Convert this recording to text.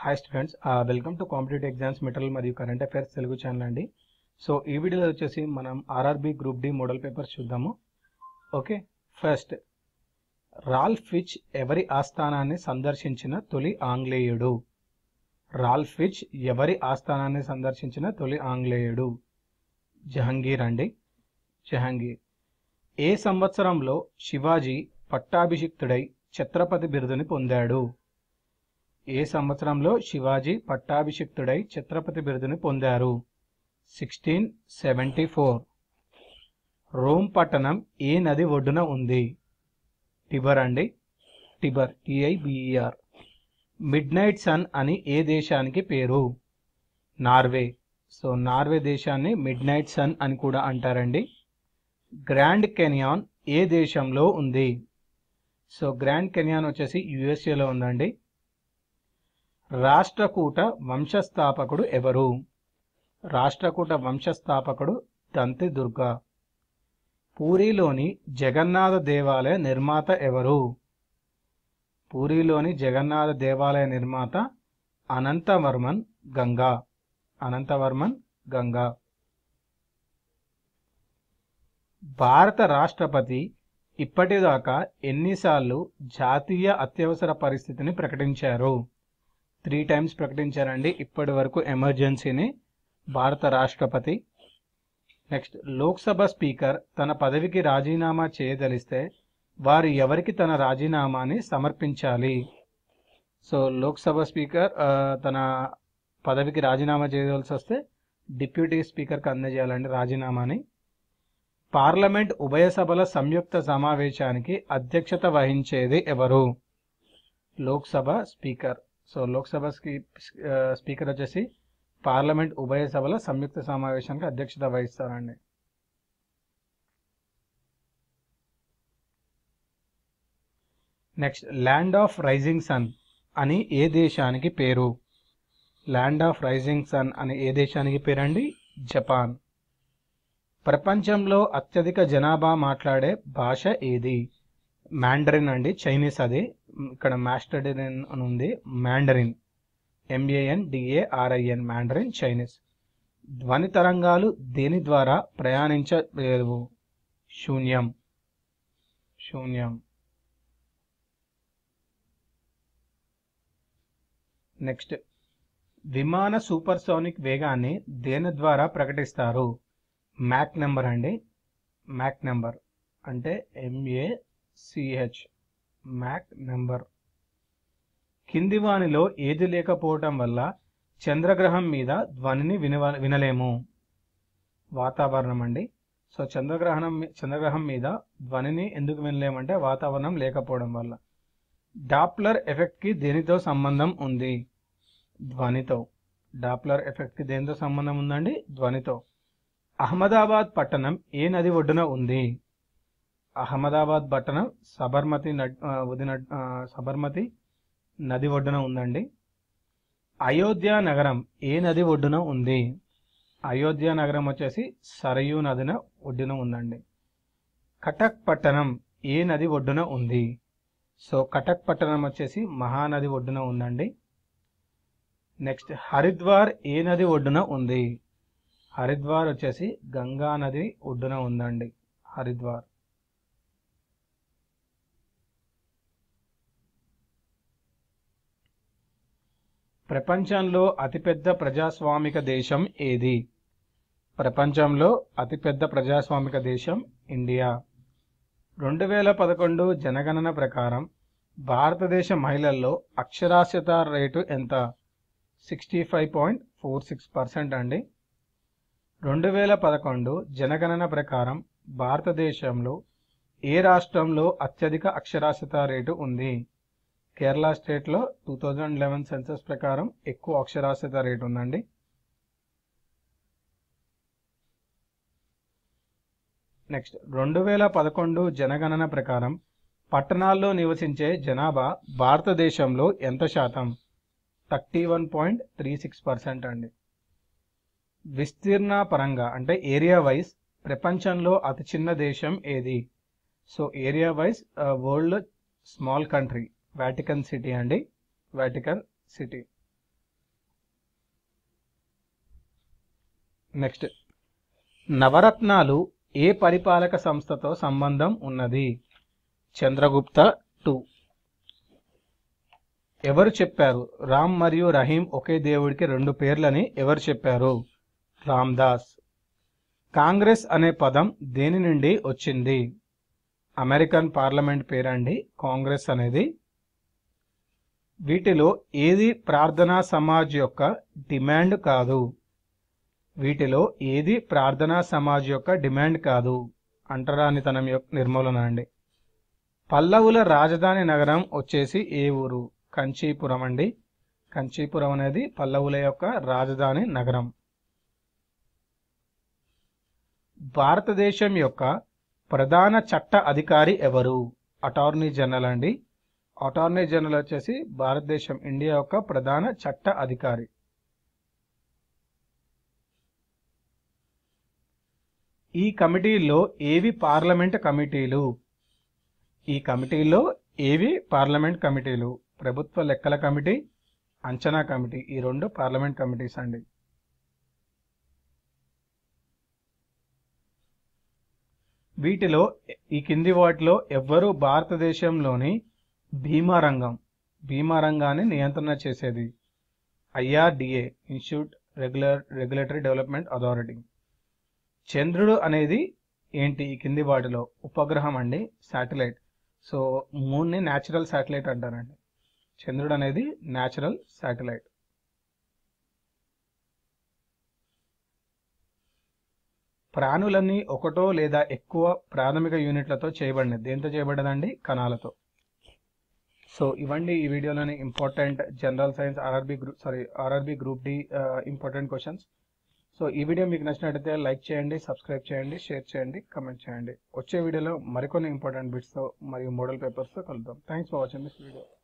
hi students welcome to competitive exams material మరియు current affairs Telugu channel అండి so ఈ వీడియోలో వచ్చేసి మనం RRB group D model papers చూద్దాము ఓకే ఫస్ట్ రాల్ఫ్ ఫిచ్ ఎవరి ఆస్థానాన్ని సందర్శించిన తొలి ఆంగ్లేయుడు రాల్ఫ్ ఫిచ్ ఎవరి ఆస్థానాన్ని సందర్శించిన తొలి ఆంగ్లేయుడు జహంగీర్ అండి జహంగీర్ ఏ సంవత్సరంలో శివాజీ పట్టాభిషిక్తుడై ఛత్రపతి బిరుదుని పొందాడు ఏ సంవత్సరంలో శివాజీ పట్టాభిషిక్తుడై ఛత్రపతి బిరుదుని పొందారు సిక్స్టీన్ సెవెంటీ ఫోర్ రోమ్ పట్టణం ఏ నది ఒడ్డున ఉంది టిబర్ అండి Tiber T I B E R midnight sun అని ఏ దేశానికి పేరు నార్వే సో నార్వే దేశాన్ని మిడ్ నైట్ సన్ అని కూడా అంటారండి గ్రాండ్ కెనియాన్ ఏ దేశంలో ఉంది సో గ్రాండ్ కెనియాన్ వచ్చేసి యుఎస్ఏలో ఉందండి రాష్ట్రకూట వంశస్థాపకుడు ఎవరు రాష్ట్రకూట వంశస్థాపకుడు దంతి దుర్గా పూరిలోని జగన్నాథ దేవాలయ నిర్మాత ఎవరు పూరిలోని జగన్నాథ దేవాలయ నిర్మాత అనంతవర్మన్ గంగా అనంతవర్మన్ గంగా భారత రాష్ట్రపతి ఇప్పటిదాకా ఎన్నిసార్లు జాతీయ అత్యవసర పరిస్థితిని ప్రకటించారు త్రీ టైమ్స్ ప్రకటించారండి ఇప్పటి వరకు ఎమర్జెన్సీని భారత రాష్ట్రపతి నెక్స్ట్ లోక్సభ స్పీకర్ తన పదవికి రాజీనామా చేయదలిస్తే వారు ఎవరికి తన రాజీనామాని సమర్పించాలి సో లోక్సభ స్పీకర్ ఆ, తన పదవికి రాజీనామా చేయవలసి వస్తే డిప్యూటీ స్పీకర్కి అందజేయాలండి రాజీనామాని పార్లమెంట్ ఉభయ సభల సంయుక్త సమావేశానికి అధ్యక్షత వహించేది ఎవరు లోక్సభ స్పీకర్ సో లోక్సభ స్పీ- ఆ, స్పీకర్ వచ్చేసి పార్లమెంట్ ఉభయ సభల సంయుక్త సమావేశానికి అధ్యక్షత వహిస్తారండి next land of rising sun అని ఏ దేశానికి పేరు ల్యాండ్ ఆఫ్ రైజింగ్ సన్ అని ఏ దేశానికి పేరండి జపాన్ ప్రపంచంలో అత్యధిక జనాభా మాట్లాడే భాష ఏది మ్యాండరిన్ అండి చైనీస్ అది ఇక్కడ మాస్టర్డిన్ అని ఉంది Mandarin M A N D A R I N Mandarin Chinese ధ్వని తరంగాలు దేని ద్వారా ప్రయాణించలేవు శూన్యం శూన్యం నెక్స్ట్ విమాన సూపర్సోనిక్ వేగాన్ని దేని ద్వారా ప్రకటిస్తారు మ్యాక్ నెంబర్ అండి మ్యాక్ నెంబర్ అంటే ఎంఏసిహెచ్ మ్యాక్ నెంబర్ కింది వానిలో ఏది లేకపోవటం వల్ల చంద్రగ్రహం మీద ధ్వనిని వినవ వినలేము వాతావరణం అండి సో చంద్రగ్రహణం మీ- చంద్రగ్రహం మీద ధ్వనిని ఎందుకు వినలేమంటే వాతావరణం లేకపోవడం వల్ల డాప్లర్ ఎఫెక్ట్కి దేనితో సంబంధం ఉంది ధ్వనితో డాప్లర్ ఎఫెక్ట్కి దేనితో సంబంధం ఉందండి ధ్వనితో అహ్మదాబాద్ పట్టణం ఏ నది ఒడ్డున ఉంది అహ్మదాబాద్ పట్టణం సబర్మతి నడ్ ఆ, ఉది నడ్- ఆ, సబర్మతి నది ఒడ్డున ఉందండి అయోధ్య నగరం ఏ నది ఒడ్డున ఉంది అయోధ్య నగరం వచ్చేసి సరయూ నదిన ఒడ్డున ఉందండి కటక్ పట్టణం ఏ నది ఒడ్డున ఉంది సో కటక్ పట్టణం వచ్చేసి మహానది ఒడ్డున ఉందండి నెక్స్ట్ హరిద్వార్ ఏ నది ఒడ్డున ఉంది హరిద్వార్ వచ్చేసి గంగా నది ఒడ్డున ఉందండి హరిద్వార్ ప్రపంచంలో అతిపెద్ద ప్రజాస్వామిక దేశం ఏది ప్రపంచంలో అతిపెద్ద ప్రజాస్వామిక దేశం ఇండియా రెండు వేల పదకొండు జనగణన ప్రకారం భారతదేశ మహిళల్లో అక్షరాస్యత రేటు ఎంత sixty five point four six percent అండి రెండు వేల పదకొండు జనగణన ప్రకారం భారతదేశంలో ఏ రాష్ట్రంలో అత్యధిక అక్షరాస్యత రేటు ఉంది కేరళ స్టేట్లో టూ థౌజండ్ లెవెన్ సెన్సస్ ప్రకారం ఎక్కువ అక్షరాస్యత రేటు ఉందండి నెక్స్ట్ రెండు వేల పదకొండు జనగణన ప్రకారం పట్టణాల్లో నివసించే జనాభా భారతదేశంలో ఎంత శాతం thirty one point three six percent అండి విస్తీర్ణ పరంగా అంటే ఏరియా వైజ్ ప్రపంచంలో అతి చిన్న దేశం ఏది so area wise world small country Vatican City అండి వాటికన్ సిటీ నెక్స్ట్ నవరత్నాలు ఏ పరిపాలక సంస్థతో సంబంధం ఉన్నది చంద్రగుప్త టూ ఎవరు చెప్పారు రామ్ మరియు రహీం ఒకే దేవుడికి రెండు పేర్లని ఎవరు చెప్పారు రామ్దాస్ కాంగ్రెస్ అనే పదం దేని నుండి వచ్చింది అమెరికన్ పార్లమెంట్ పేరండి కాంగ్రెస్ అనేది వీటిలో ఏది ప్రార్థనా సమాజ్ యొక్క డిమాండ్ కాదు వీటిలో ఏది ప్రార్థనా సమాజ్ యొక్క డిమాండ్ కాదు అంటరానితనం యొక్క నిర్మూలన అండి పల్లవుల రాజధాని నగరం వచ్చేసి ఏ ఊరు కంచీపురం అండి కంచీపురం అనేది పల్లవుల యొక్క రాజధాని నగరం భారతదేశం యొక్క ప్రధాన చట్ట అధికారి ఎవరు అటార్నీ జనరల్ అండి అటార్నీ జనరల్ వచ్చేసి భారతదేశం ఇండియా యొక్క ప్రధాన చట్ట అధికారి ఈ కమిటీలో ఏవి పార్లమెంట్ కమిటీలు ఈ కమిటీలో ఏవి పార్లమెంట్ కమిటీలు ప్రభుత్వ లెక్కల కమిటీ అంచనా కమిటీ ఈ రెండు పార్లమెంట్ కమిటీస్ అండి వీటిలో ఈ కింది వాటిలో ఎవ్వరు భారతదేశంలోని బీమా రంగం బీమా రంగాన్ని నియంత్రణ చేసేది IRDA institute regular regulatory development authority చంద్రుడు అనేది ఏంటి ఈ కింది వాటిలో ఉపగ్రహం అండి శాటిలైట్ సో మూన్ని న్యాచురల్ శాటిలైట్ అంటారండి చంద్రుడు అనేది న్యాచురల్ శాటిలైట్ ప్రాణులన్నీ ఒకటో లేదా ఎక్కువ ప్రాథమిక యూనిట్లతో చేయబడినది దేంతో చేయబడ్డదండి కణాలతో సో ఇవ్వండి ఈ వీడియోలోని important general science RRB group sorry RRB group D important questions so ఈ వీడియో మీకు నచ్చినట్లయితే లైక్ చేయండి సబ్స్క్రైబ్ చేయండి షేర్ చేయండి కమెంట్ చేయండి వచ్చే వీడియోలో మరికొన్ని ఇంపార్టెంట్ బిట్స్తో మరియు మోడల్ పేపర్స్తో కలుద్దాం thanks for watching this video